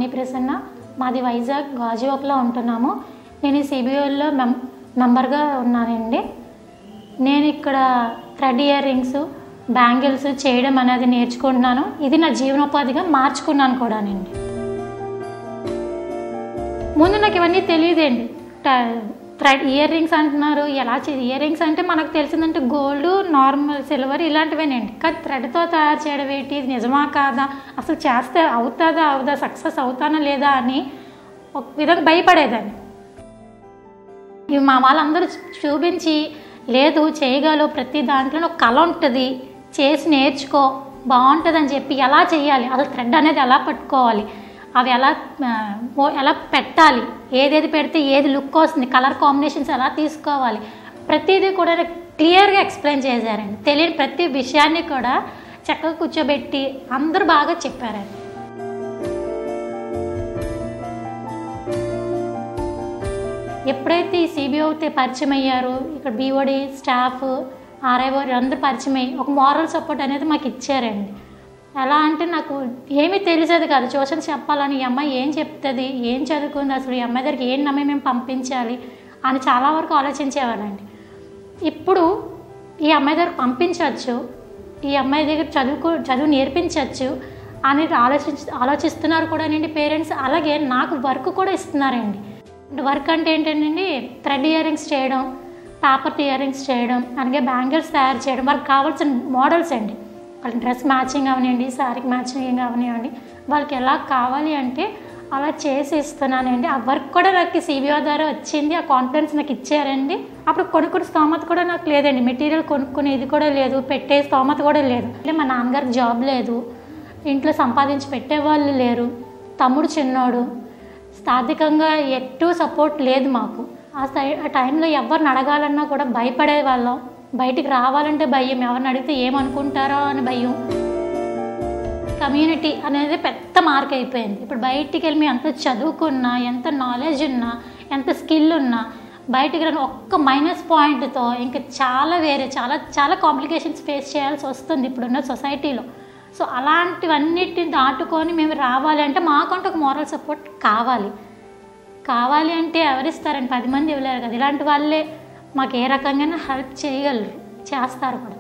ప్రసన్న మాది వైజాగ్ గాజువాక్లో ఉంటున్నాము నేను ఈ సిబిఓలో మెం మెంబర్గా ఉన్నానండి నేను ఇక్కడ థ్రెడ్ ఇయర్ రింగ్స్ బ్యాంగిల్స్ చేయడం అనేది నేర్చుకుంటున్నాను ఇది నా జీవనోపాధిగా మార్చుకున్నాను కూడానండి ముందు నాకు ఇవన్నీ తెలియదండి థ్రెడ్ ఇయర్ రింగ్స్ అంటున్నారు ఎలా ఇయర్ రింగ్స్ అంటే మనకు తెలిసిందంటే గోల్డ్ నార్మల్ సిల్వర్ ఇలాంటివేనండి కానీ థ్రెడ్తో తయారు చేయడం ఏంటి ఇది నిజమా కాదా అసలు చేస్తే అవుతుందా అవుదా సక్సెస్ అవుతానా లేదా అని ఒక విధంగా భయపడేదాన్ని ఇవి మా వాళ్ళందరూ చూపించి లేదు చేయగలవు ప్రతి దాంట్లో ఒక కళ ఉంటుంది చేసి నేర్చుకో బాగుంటుంది అని చెప్పి ఎలా చేయాలి అసలు థ్రెడ్ అనేది ఎలా పట్టుకోవాలి అవి ఎలా ఆ, ఓ- ఎలా పెట్టాలి ఏదేది పెడితే ఏది లుక్ వస్తుంది కలర్ కాంబినేషన్స్ ఎలా తీసుకోవాలి ప్రతిదీ కూడా క్లియర్గా ఎక్స్ప్లెయిన్ చేశారండి తెలియని ప్రతి విషయాన్ని కూడా చక్కగా కూర్చోబెట్టి అందరూ బాగా చెప్పారండి ఎప్పుడైతే ఈ సిబిఓతో పరిచయం అయ్యారో ఇక్కడ బీఓడి స్టాఫ్ ఆర్ఐఓ అందరూ పరిచయం అయ్యి ఒక మారల్ సపోర్ట్ అనేది మాకు ఇచ్చారండి ఎలా అంటే నాకు ఏమీ తెలిసేది కాదు ట్యూషన్ చెప్పాలని ఈ అమ్మాయి ఏం చెప్తుంది ఏం చదువుకుంది అసలు ఈ అమ్మాయి దగ్గరికి ఏం నమ్మి మేము పంపించాలి అని చాలా వరకు ఆలోచించేవాళ్ళండి ఇప్పుడు ఈ అమ్మాయి దగ్గర పంపించవచ్చు ఈ అమ్మాయి దగ్గర చదువుకో చదువు నేర్పించవచ్చు అని ఆలోచించి ఆలోచిస్తున్నారు కూడా అండి పేరెంట్స్ అలాగే నాకు వర్క్ కూడా ఇస్తున్నారండి వర్క్ అంటే ఏంటంటే థ్రెడ్ ఇయర్ రింగ్స్ చేయడం పేపర్ ఇయర్ రింగ్స్ చేయడం అలాగే బ్యాంగిల్స్ తయారు చేయడం వాళ్ళకి కావాల్సిన మోడల్స్ అండి వాళ్ళ డ్రెస్ మ్యాచింగ్ అవనివ్వండి శారీకి మ్యాచింగ్ అవనివ్వండి వాళ్ళకి ఎలా కావాలి అంటే అలా చేసి ఇస్తున్నానండి ఆ వర్క్ కూడా నాకు సిబిఓ ద్వారా వచ్చింది ఆ కాన్ఫిడెన్స్ నాకు ఇచ్చారండి అప్పుడు కొనుక్కునే స్తోమత కూడా నాకు లేదండి మెటీరియల్ కొనుక్కునే ఇది కూడా లేదు పెట్టే స్తోమత కూడా లేదు అంటే మా నాన్నగారికి జాబ్ లేదు ఇంట్లో సంపాదించి పెట్టేవాళ్ళు లేరు తమ్ముడు చిన్నోడు స్థానికంగా ఎటు సపోర్ట్ లేదు మాకు ఆ సై ఆ టైంలో ఎవరిని అడగాలన్నా కూడా భయపడే వాళ్ళం బయటికి రావాలంటే భయం ఎవరిని అడిగితే ఏమనుకుంటారో అని భయం కమ్యూనిటీ అనేది పెద్ద మార్క్ అయిపోయింది ఇప్పుడు బయటికి వెళ్ళి మేము ఎంత చదువుకున్నా ఎంత నాలెడ్జ్ ఉన్నా ఎంత స్కిల్ ఉన్నా బయటికి రాని ఒక్క మైనస్ పాయింట్తో ఇంకా చాలా వేరే చాలా చాలా కాంప్లికేషన్స్ ఫేస్ చేయాల్సి వస్తుంది ఇప్పుడున్న సొసైటీలో సో అలాంటివన్నిటిని దాటుకొని మేము రావాలి అంటే మాకంటూ ఒక మోరల్ సపోర్ట్ కావాలి కావాలి అంటే ఎవరిస్తారండి పది మంది ఇవ్వలేరు కదా ఇలాంటి వాళ్ళే మాకు ఏ రకంగా హెల్ప్ చేయగలరు చేస్తారు కూడా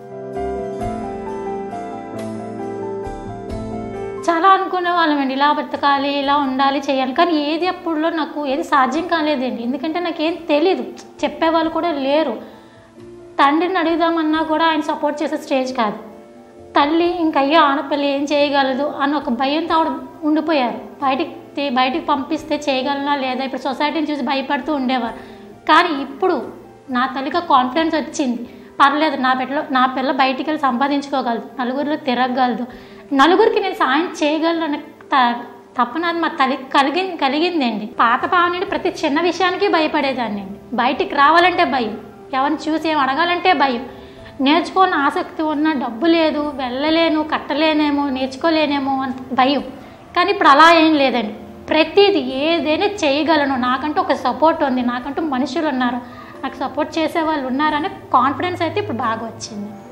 చాలా అనుకునే వాళ్ళమండి ఇలా బ్రతకాలి ఇలా ఉండాలి చేయాలి కానీ ఏది అప్పుడులో నాకు ఏది సాధ్యం కాలేదండి ఎందుకంటే నాకేం తెలీదు చెప్పేవాళ్ళు కూడా లేరు తండ్రిని అడుగుదామన్నా కూడా ఆయన సపోర్ట్ చేసే స్టేజ్ కాదు తల్లి ఇంకయ్యో ఆడపిల్ల ఏం చేయగలదు అని ఒక భయంతో ఆవిడ ఉండిపోయారు బయటికి తీ- బయటికి పంపిస్తే చేయగలనా లేదా ఇప్పుడు సొసైటీని చూసి భయపడుతూ ఉండేవారు కానీ ఇప్పుడు నా తల్లికి కాన్ఫిడెన్స్ వచ్చింది పర్లేదు నా బిడ్డలో నా పిల్ల బయటికి వెళ్ళి సంపాదించుకోగలదు నలుగురిలో తిరగగలదు నలుగురికి నేను సాయం చేయగలను అనే త- తపన అది మా తల్లికి కలిగి కలిగిందండి పాత పావనండి ప్రతి చిన్న విషయానికి భయపడేదాన్ని అండి బయటికి రావాలంటే భయం ఎవరిని చూసి ఏం అడగాలంటే భయం నేర్చుకోని ఆసక్తి ఉన్న డబ్బు లేదు వెళ్ళలేను కట్టలేనేమో నేర్చుకోలేనేమో అంత భయం కానీ ఇప్పుడు అలా ఏం లేదండి ప్రతిదీ ఏదైనా చేయగలను నాకంటూ ఒక సపోర్ట్ ఉంది నాకంటూ మనుషులు ఉన్నారు నాకు సపోర్ట్ చేసే వాళ్ళు ఉన్నారనే కాన్ఫిడెన్స్ అయితే ఇప్పుడు బాగా వచ్చింది